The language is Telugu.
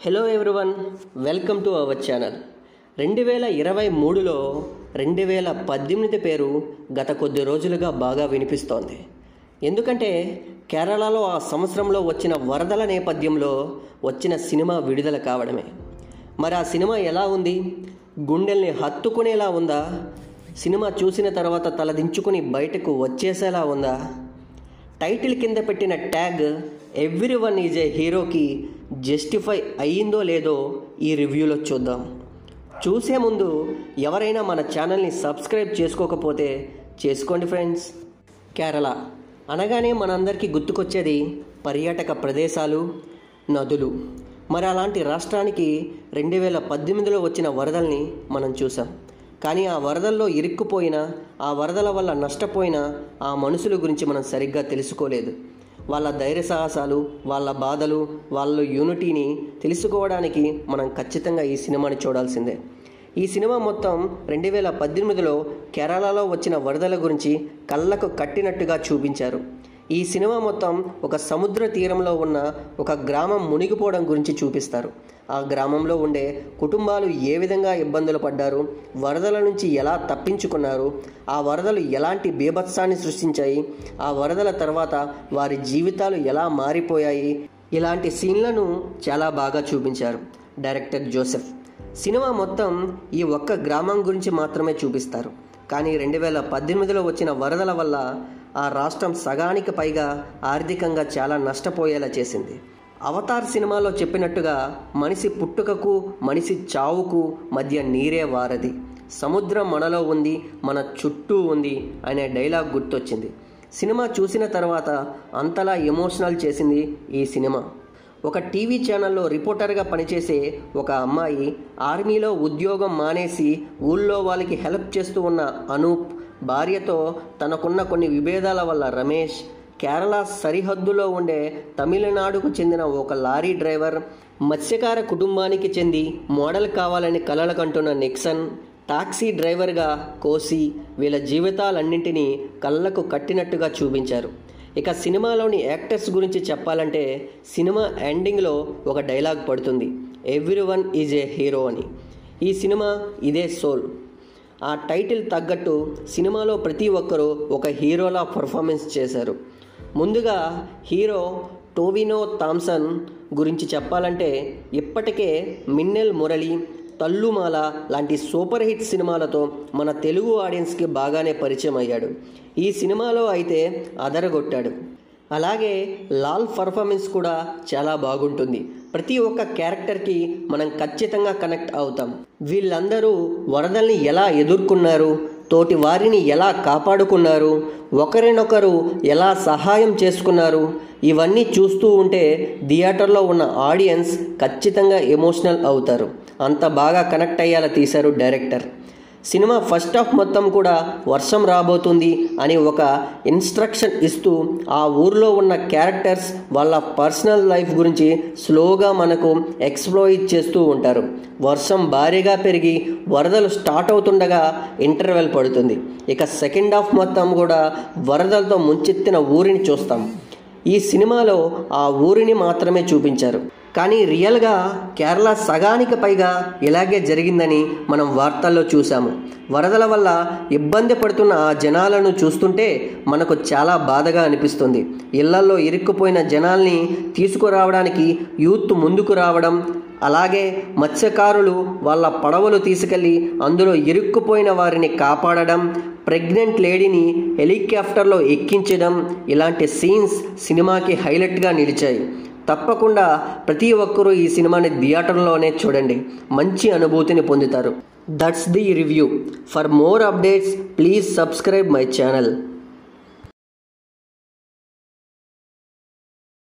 hello everyone welcome to our channel రెండు వేల ఇరవై మూడులో రెండు వేల పద్దెనిమిది పేరు గత కొద్ది రోజులుగా బాగా వినిపిస్తోంది ఎందుకంటే కేరళలో ఆ సంవత్సరంలో వచ్చిన వరదల నేపథ్యంలో వచ్చిన సినిమా విడుదల కావడమే మరి ఆ సినిమా ఎలా ఉంది గుండెల్ని హత్తుకునేలా ఉందా సినిమా చూసిన తర్వాత తలదించుకుని బయటకు వచ్చేసేలా ఉందా టైటిల్ కింద పెట్టిన tag every one is a హీరోకి జస్టిఫై అయ్యిందో లేదో ఈ రివ్యూలో చూద్దాం చూసే ముందు ఎవరైనా మన ఛానల్ని సబ్స్క్రైబ్ చేసుకోకపోతే చేసుకోండి ఫ్రెండ్స్ కేరళ అనగానే మనందరికీ గుర్తుకొచ్చేది పర్యాటక ప్రదేశాలు నదులు మరి అలాంటి రాష్ట్రానికి రెండు వేల పద్దెనిమిదిలో వచ్చిన వరదల్ని మనం చూసాం కానీ ఆ వరదల్లో ఇరుక్కుపోయిన ఆ వరదల వల్ల నష్టపోయిన ఆ మనుషుల గురించి మనం సరిగ్గా తెలుసుకోలేదు వాళ్ళ ధైర్య సాహసాలు వాళ్ళ బాధలు వాళ్ళ యూనిటీని తెలుసుకోవడానికి మనం ఖచ్చితంగా ఈ సినిమాని చూడాల్సిందే ఈ సినిమా మొత్తం రెండు వేల పద్దెనిమిదిలో కేరళలో వచ్చిన వరదల గురించి కళ్ళకు కట్టినట్టుగా చూపించారు ఈ సినిమా మొత్తం ఒక సముద్ర తీరంలో ఉన్న ఒక గ్రామం మునిగిపోవడం గురించి చూపిస్తారు ఆ గ్రామంలో ఉండే కుటుంబాలు ఏ విధంగా ఇబ్బందులు పడ్డారు వరదల నుంచి ఎలా తప్పించుకున్నారు ఆ వరదలు ఎలాంటి బీభత్సాన్ని సృష్టించాయి ఆ వరదల తర్వాత వారి జీవితాలు ఎలా మారిపోయాయి ఇలాంటి సీన్లను చాలా బాగా చూపించారు డైరెక్టర్ జోసెఫ్ సినిమా మొత్తం ఈ ఒక్క గ్రామం గురించి మాత్రమే చూపిస్తారు కానీ రెండు వేల పద్దెనిమిదిలో వచ్చిన వరదల వల్ల ఆ రాష్ట్రం సగానికి పైగా ఆర్థికంగా చాలా నష్టపోయేలా చేసింది అవతార్ సినిమాలో చెప్పినట్టుగా మనిషి పుట్టుకకు మనిషి చావుకు మధ్య నీరే వారది సముద్రం మనలో ఉంది మన చుట్టూ ఉంది అనే డైలాగ్ గుర్తొచ్చింది సినిమా చూసిన తర్వాత అంతలా ఎమోషనల్ చేసింది ఈ సినిమా ఒక టీవీ ఛానల్లో రిపోర్టర్గా పనిచేసే ఒక అమ్మాయి ఆర్మీలో ఉద్యోగం మానేసి ఊళ్ళో వాళ్ళకి హెల్ప్ చేస్తూ ఉన్న అనూప్ భార్యతో తనకున్న కొన్ని విభేదాల వల్ల రమేష్ కేరళ సరిహద్దులో ఉండే తమిళనాడుకు చెందిన ఒక లారీ డ్రైవర్ మత్స్యకార కుటుంబానికి చెంది మోడల్ కావాలని కలలకంటున్న నిక్సన్ టాక్సీ డ్రైవర్గా కోసి వీళ్ళ జీవితాలన్నింటినీ కళ్ళకు కట్టినట్టుగా చూపించారు ఇక సినిమాలోని యాక్టర్స్ గురించి చెప్పాలంటే సినిమా ఎండింగ్లో ఒక డైలాగ్ పడుతుంది every one is a hero అని ఈ సినిమా ఇదే సోల్ ఆ టైటిల్ తగ్గట్టు సినిమాలో ప్రతి ఒక్కరూ ఒక హీరోలా పర్ఫార్మెన్స్ చేశారు ముందుగా హీరో టోవినో థామ్సన్ గురించి చెప్పాలంటే ఇప్పటికే మిన్నెల్ మురళి తల్లుమాల లాంటి సూపర్ హిట్ సినిమాలతో మన తెలుగు ఆడియన్స్కి బాగానే పరిచయం అయ్యాడు ఈ సినిమాలో అయితే అదరగొట్టాడు అలాగే లాల్ పర్ఫార్మెన్స్ కూడా చాలా బాగుంటుంది ప్రతి ఒక్క క్యారెక్టర్కి మనం ఖచ్చితంగా కనెక్ట్ అవుతాం వీళ్ళందరూ వరదల్ని ఎలా ఎదుర్కొన్నారు తోటి వారిని ఎలా కాపాడుకున్నారు ఒకరినొకరు ఎలా సహాయం చేసుకున్నారు ఇవన్నీ చూస్తూ ఉంటే థియేటర్లో ఉన్న ఆడియన్స్ ఖచ్చితంగా ఎమోషనల్ అవుతారు అంత బాగా కనెక్ట్ అయ్యేలా తీశారు డైరెక్టర్ సినిమా ఫస్ట్ హాఫ్ మొత్తం కూడా వర్షం రాబోతుంది అని ఒక ఇన్స్ట్రక్షన్ ఇస్తూ ఆ ఊర్లో ఉన్న క్యారెక్టర్స్ వాళ్ళ పర్సనల్ లైఫ్ గురించి స్లోగా మనకు ఎక్స్ప్లోయిట్ చేస్తూ ఉంటారు వర్షం భారీగా పెరిగి వరదలు స్టార్ట్ అవుతుండగా ఇంటర్వెల్ పడుతుంది ఇక సెకండ్ హాఫ్ మొత్తం కూడా వరదలతో ముంచెత్తిన ఊరిని చూస్తాం ఈ సినిమాలో ఆ ఊరిని మాత్రమే చూపించారు కానీ రియల్గా కేరళ సగానికి పైగా ఇలాగే జరిగిందని మనం వార్తల్లో చూసాము వరదల వల్ల ఇబ్బంది పడుతున్న ఆ జనాలను చూస్తుంటే మనకు చాలా బాధగా అనిపిస్తుంది ఇళ్లలో ఇరుక్కుపోయిన జనాల్ని తీసుకురావడానికి యూత్ ముందుకు రావడం అలాగే మత్స్యకారులు వాళ్ళ పడవలు తీసుకెళ్లి అందులో ఇరుక్కుపోయిన వారిని కాపాడడం ప్రెగ్నెంట్ లేడీని హెలికాప్టర్లో ఎక్కించడం ఇలాంటి సీన్స్ సినిమాకి హైలైట్గా నిలిచాయి తప్పకుండా ప్రతి ఒక్కరూ ఈ సినిమాని థియేటర్లోనే చూడండి మంచి అనుభూతిని పొందుతారు that's the review for more updates please subscribe my channel